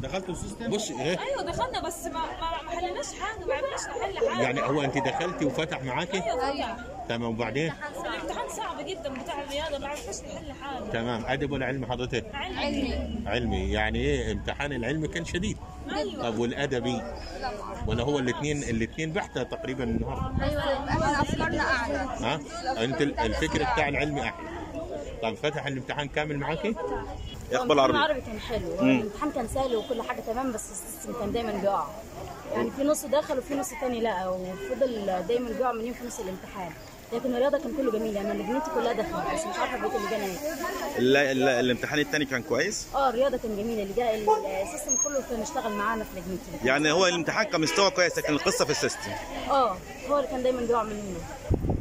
دخلتوا السيستم بص ايه ايوه دخلنا بس ما ما, ما حلناش حاجه ما عرفناش نحل حاجه يعني هو انت دخلتي وفتح معاكي ايوه فتح تمام وبعدين الامتحان صعب جدا بتاع الرياضه ما عرفناش نحل حاجه تمام ادب ولا علم حضرتك علمي علمي يعني ايه امتحان العلمي كان شديد ايوه طب والادبي ولا هو الاثنين الاثنين بحته تقريبا النهارده ايوه احنا افكارنا اعلى ها انت ال- الفكر بتاع العلمي احلى طب فتح الامتحان كامل معاكي يقبل عربي العربي كان حلو الامتحان كان سهل وكل حاجه تمام بس السيستم كان دايما بيقع يعني في نص دخل وفي نص تاني لا وفضل دايما بيقع منين في نص الامتحان لكن الرياضه كان كله جميل يعني أنا لجنتي كلها دخلت بس مش عارفه بقيه اللجان ايه ال- ال- الامتحان الثاني كان كويس اه الرياضه كان جميله اللي جاء السيستم كله كان اشتغل معانا في لجنتي يعني هو الامتحان كان مستوى كويس لكن القصه في السيستم اه هو اللي كان دايما بيقع مننا